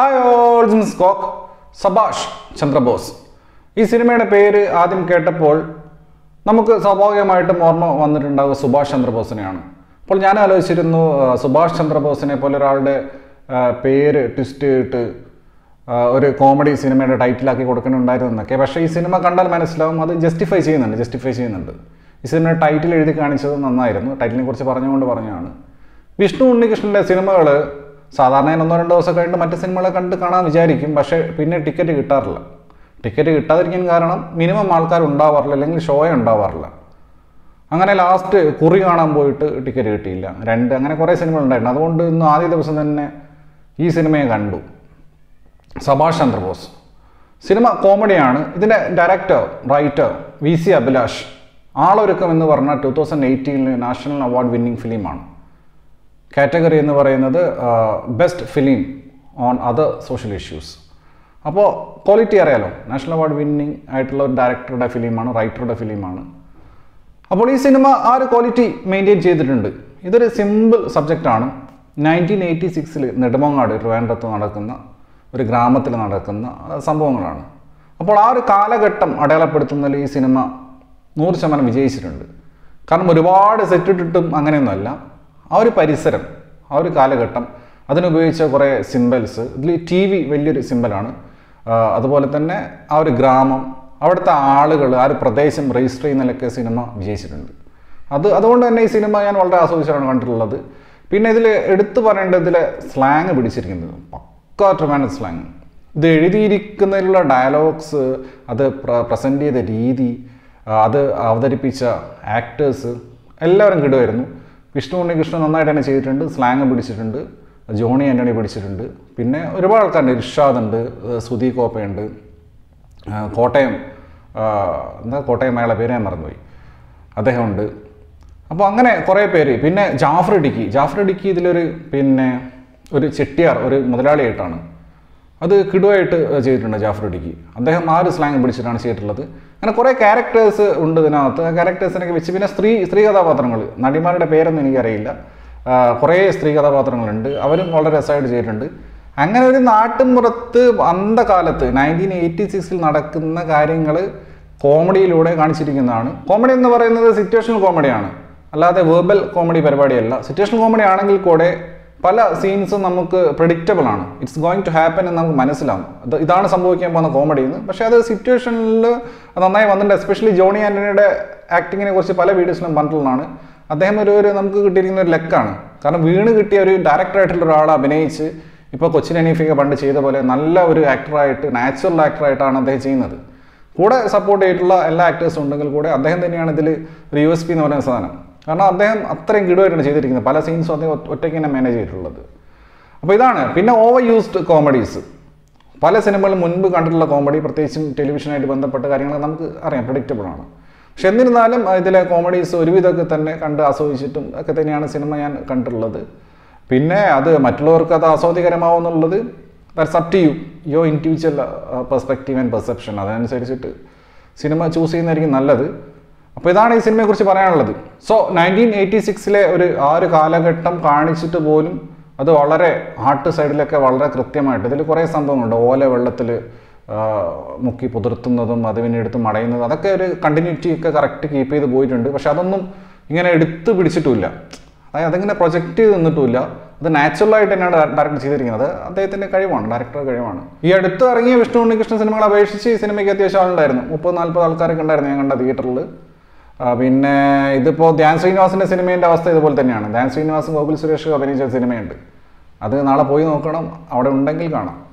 hi all സ്കോക്ക് സബാഷ് ചന്ദ്രബോസ് ഈ സിനിമയുടെ പേര് ആദ്യം കേട്ടപ്പോൾ നമുക്ക് സ്വാഭാവികമായിട്ടും ഓർമ്മ വന്നിട്ടുണ്ടാവുക സുഭാഷ് ചന്ദ്രബോസിനെയാണ് അപ്പോൾ ഞാൻ ആലോചിച്ചിരുന്നു ആ, സുഭാഷ് ചന്ദ്രബോസിനെ പോലെ ഒരാളുടെ ആ, പേര് ട്വിസ്റ്റ് ഇട്ട് ആ, ഒരു കോമഡി സിനിമയുടെ ടൈറ്റിലാക്കി കൊടുക്കുന്നുണ്ടായിരുന്നു എന്നൊക്കെ പക്ഷേ ഈ സിനിമ കണ്ടാൽ മനസ്സിലാവും അത് ജസ്റ്റിഫൈ ചെയ്യുന്നുണ്ട് ജസ്റ്റിഫൈ ചെയ്യുന്നുണ്ട് ഈ സിനിമയുടെ ടൈറ്റിൽ എഴുതി കാണിച്ചത് നന്നായിരുന്നു ടൈറ്റിലിനെ കുറിച്ച് പറഞ്ഞുകൊണ്ട് പറഞ്ഞതാണ് വിഷ്ണു ഉണ്ണികൃഷ്ണൻ്റെ സിനിമകൾ സാധാരണ ഞാൻ ഒന്നോ രണ്ടോ ദിവസം കഴിഞ്ഞിട്ട് മറ്റ് സിനിമകളെ കണ്ട് കാണാൻ വിചാരിക്കും പക്ഷേ പിന്നെ ടിക്കറ്റ് കിട്ടാറില്ല ടിക്കറ്റ് കിട്ടാതിരിക്കാൻ കാരണം മിനിമം ആൾക്കാർ ഉണ്ടാവാറില്ല അല്ലെങ്കിൽ ഷോയെ ഉണ്ടാവാറില്ല അങ്ങനെ ലാസ്റ്റ് കുറി കാണാൻ പോയിട്ട് ടിക്കറ്റ് കിട്ടിയില്ല രണ്ട് അങ്ങനെ കുറേ സിനിമകൾ ഉണ്ടായിരുന്നു അതുകൊണ്ട് ഇന്ന് ആദ്യ ദിവസം തന്നെ ഈ സിനിമയെ കണ്ടു സഭാഷ് ചന്ദ്രബോസ് സിനിമ കോമഡിയാണ് ഇതിൻ്റെ director writer V C Abhilash Aalorukkam എന്ന് പറഞ്ഞാൽ ടു തൗസൻഡ് എയ്റ്റീനിൽ നാഷണൽ അവാർഡ് വിന്നിംഗ് ഫിലിമാണ് കാറ്റഗറി എന്ന് പറയുന്നത് best film on other social issues അപ്പോൾ ക്വാളിറ്റി അറിയാലോ നാഷണൽ അവാർഡ് വിന്നിംഗ് ആയിട്ടുള്ള ഒരു ഡയറക്ടറുടെ ഫിലിമാണ് റൈറ്ററുടെ ഫിലിമാണ് അപ്പോൾ ഈ സിനിമ ആ ഒരു ക്വാളിറ്റി മെയിൻറ്റെയിൻ ചെയ്തിട്ടുണ്ട് ഇതൊരു സിമ്പിൾ സബ്ജക്റ്റാണ് നയൻറ്റീൻ എയ്റ്റി സിക്സിൽ നെടുമങ്ങാട് ട്രിവാൻഡ്രത്ത് നടക്കുന്ന ഒരു ഗ്രാമത്തിൽ നടക്കുന്ന ആ, സംഭവങ്ങളാണ് അപ്പോൾ ആ ഒരു കാലഘട്ടം അടയാളപ്പെടുത്തുന്നതിൽ ഈ സിനിമ നൂറ് ശതമാനം വിജയിച്ചിട്ടുണ്ട് കാരണം ഒരുപാട് സെറ്റിട്ടിട്ടും അങ്ങനെയൊന്നുമല്ല ആ ഒരു പരിസരം ആ ഒരു കാലഘട്ടം അതിനുപയോഗിച്ച കുറേ സിമ്പിൾസ് ഇതിൽ ടി വി വലിയൊരു സിമ്പിളാണ് അതുപോലെ തന്നെ ആ ഒരു ഗ്രാമം അവിടുത്തെ ആളുകൾ ആ ഒരു പ്രദേശം രജിസ്റ്റർ ചെയ്യുന്നതിലൊക്കെ സിനിമ വിജയിച്ചിട്ടുണ്ട് അത് അതുകൊണ്ട് തന്നെ ഈ സിനിമ ഞാൻ വളരെ ആസ്വദിച്ചാണ് കണ്ടിട്ടുള്ളത് പിന്നെ ഇതിൽ എടുത്തു പറയേണ്ടത് ഇതിലെ സ്ലാങ് പിടിച്ചിരിക്കുന്നത് പക്ക ട്രിവാൻഡ് സ്ലാങ് ഇത് എഴുതിയിരിക്കുന്നതിലുള്ള ഡയലോഗ്സ് അത് പ്രസൻറ്റ് ചെയ്ത രീതി ആ, അത് അവതരിപ്പിച്ച ആക്ടേഴ്സ് എല്ലാവരും കിടുമായിരുന്നു വിഷ്ണു ഉണ്ണികൃഷ്ണൻ നന്നായിട്ട് തന്നെ ചെയ്തിട്ടുണ്ട് സ്ലാങ് പിടിച്ചിട്ടുണ്ട് ജോണി ആൻ്റണി പിടിച്ചിട്ടുണ്ട് പിന്നെ ഒരുപാട് ആൾക്കാരുണ്ട് ഇർഷാദ് ഉണ്ട് സുധി കോപ്പയുണ്ട് ആ, കോട്ടയം ആ, എന്താ കോട്ടയം അയാളെ പേര് ഞാൻ മറന്നുപോയി അദ്ദേഹമുണ്ട് അപ്പോൾ അങ്ങനെ കുറേ പേര് പിന്നെ ജാഫർ ഇടുക്കി ജാഫർ ഇടുക്കി ഇതിലൊരു പിന്നെ ഒരു ചെട്ടിയാർ ഒരു മുതലാളിയായിട്ടാണ് അത് കിടുവായിട്ട് ചെയ്തിട്ടുണ്ട് ജാഫർ ഇടുക്കി അദ്ദേഹം ആ ഒരു സ്ലാങ് പിടിച്ചിട്ടാണ് ചെയ്തിട്ടുള്ളത് അങ്ങനെ കുറേ ക്യാരക്ടേഴ്സ് ഉണ്ട് ഇതിനകത്ത് ആ ക്യാരക്ടേഴ്സിനൊക്കെ വെച്ച് പിന്നെ സ്ത്രീ സ്ത്രീ കഥാപാത്രങ്ങൾ നടിമാരുടെ പേരൊന്നും എനിക്കറിയില്ല ആ, കുറേ സ്ത്രീ കഥാപാത്രങ്ങളുണ്ട് അവരും വളരെ രസമായിട്ട് ചെയ്തിട്ടുണ്ട് അങ്ങനെ ഒരു നാട്ടിൻപുറത്ത് അന്ധകാലത്ത് നയൻറ്റീൻ എയ്റ്റി സിക്സിൽ നടക്കുന്ന കാര്യങ്ങൾ കോമഡിയിലൂടെ കാണിച്ചിരിക്കുന്നതാണ് കോമഡി എന്ന് പറയുന്നത് സിറ്റുവേഷണൽ കോമഡിയാണ് അല്ലാതെ വേർബൽ കോമഡി പരിപാടിയല്ല സിറ്റുവേഷണൽ കോമഡി ആണെങ്കിൽ കൂടെ പല സീൻസും നമുക്ക് പ്രഡിക്റ്റബിൾ ആണ് ഇറ്റ്സ് ഗോയിങ് ടു ഹാപ്പൻ എന്ന് നമുക്ക് മനസ്സിലാവും അത് ഇതാണ് സംഭവിക്കാൻ പോകുന്ന കോമഡി എന്ന് പക്ഷേ അത് സിറ്റുവേഷനിൽ നന്നായി വന്നിട്ടുണ്ട് എസ്പെഷ്യലി ജോണി ആൻ്റണിയുടെ ആക്ടിങ്ങിനെ കുറിച്ച് പല വീഡിയോസിലും പറഞ്ഞിട്ടുള്ളതാണ് അദ്ദേഹം ഒരു ഒരു നമുക്ക് കിട്ടിയിരിക്കുന്ന ഒരു ലെക്കാണ് കാരണം വീണ് കിട്ടിയ ഒരു ഡയറക്ടറായിട്ടുള്ള ഒരാളെ അഭിനയിച്ച് ഇപ്പോൾ കൊച്ചിൻ അനീഫിക പണ്ട് ചെയ്ത പോലെ നല്ല ഒരു ആക്ടറായിട്ട് നാച്ചുറൽ ആക്ടറായിട്ടാണ് അദ്ദേഹം ചെയ്യുന്നത് കൂടെ സപ്പോർട്ട് ചെയ്തിട്ടുള്ള എല്ലാ ആക്ടേഴ്സും ഉണ്ടെങ്കിൽ കൂടെ അദ്ദേഹം തന്നെയാണ് ഇതിൽ ഒരു യു എസ് പി എന്ന് പറയുന്ന സാധനം കാരണം അദ്ദേഹം അത്രയും കിടുവായിട്ടാണ് ചെയ്തിരിക്കുന്നത് പല സീൻസും അദ്ദേഹം ഒറ്റ- ഒറ്റയ്ക്ക് തന്നെ മാനേജ് ചെയ്തിട്ടുള്ളത് അപ്പോൾ ഇതാണ് പിന്നെ ഓവർ യൂസ്ഡ് കോമഡീസ് പല സിനിമകളും മുൻപ് കണ്ടിട്ടുള്ള കോമഡി പ്രത്യേകിച്ചും ടെലിവിഷനായിട്ട് ബന്ധപ്പെട്ട കാര്യങ്ങൾ നമുക്ക് അറിയാം പ്രഡിക്റ്റബിൾ ആണ് പക്ഷെ എന്നിരുന്നാലും ആ, ഇതിലെ കോമഡീസ് ഒരുവിധമൊക്കെ തന്നെ കണ്ട് ആസ്വദിച്ചിട്ടും ഒക്കെ തന്നെയാണ് സിനിമ ഞാൻ കണ്ടിട്ടുള്ളത് പിന്നെ അത് മറ്റുള്ളവർക്ക് അത് ആസ്വാദികരമാവുന്നുള്ളത് that's up to you your individual perspective and perception അതനുസരിച്ചിട്ട് സിനിമ ചൂസ് ചെയ്യുന്നതായിരിക്കും നല്ലത് അപ്പോൾ ഇതാണ് ഈ സിനിമയെക്കുറിച്ച് പറയാനുള്ളത് സോ നയൻറ്റീൻ എയ്റ്റി സിക്സിലെ ഒരു ആ ഒരു കാലഘട്ടം കാണിച്ചിട്ട് പോലും അത് വളരെ ആർട്ട് സൈഡിലൊക്കെ വളരെ കൃത്യമായിട്ട് ഇതിൽ കുറേ സംഭവങ്ങളുണ്ട് ഓല വെള്ളത്തിൽ മുക്കി പുതിർത്തുന്നതും അത് പിന്നെ എടുത്ത് മടയുന്നതും അതൊക്കെ ഒരു കണ്ടിന്യൂറ്റി ഒക്കെ കറക്റ്റ് കീപ്പ് ചെയ്ത് പോയിട്ടുണ്ട് പക്ഷെ അതൊന്നും ഇങ്ങനെ എടുത്ത് പിടിച്ചിട്ടുമില്ല അതായത് അതിങ്ങനെ പ്രൊജക്റ്റ് ചെയ്ത് നിന്നിട്ടുമില്ല അത് നാച്ചുറലായിട്ട് തന്നെയാണ് ഡയറക്റ്റ് ചെയ്തിരിക്കുന്നത് അദ്ദേഹത്തിൻ്റെ കഴിവാണ് ഡയറക്ടറുടെ കഴിവാണ് ഈ അടുത്ത് ഇറങ്ങിയ വിഷ്ണു ഉണ്ണികൃഷ്ണൻ സിനിമകളെ അപേക്ഷിച്ച് ഈ സിനിമയ്ക്ക് അത്യാവശ്യം ആളുണ്ടായിരുന്നു മുപ്പത് നാൽപ്പത് ആൾക്കാരൊക്കെ ഉണ്ടായിരുന്നു ഞാൻ കണ്ട തിയേറ്ററിൽ പിന്നെ ഇതിപ്പോൾ ധ്യാൻ ശ്രീനിവാസിൻ്റെ സിനിമേൻ്റെ അവസ്ഥ ഇതുപോലെ തന്നെയാണ് ധ്യാൻ ശ്രീനിവാസും ഗോകുൽ സുരേഷ് അഭിനയിച്ച സിനിമയുണ്ട് അത് നാളെ പോയി നോക്കണം അവിടെ ഉണ്ടെങ്കിൽ കാണാം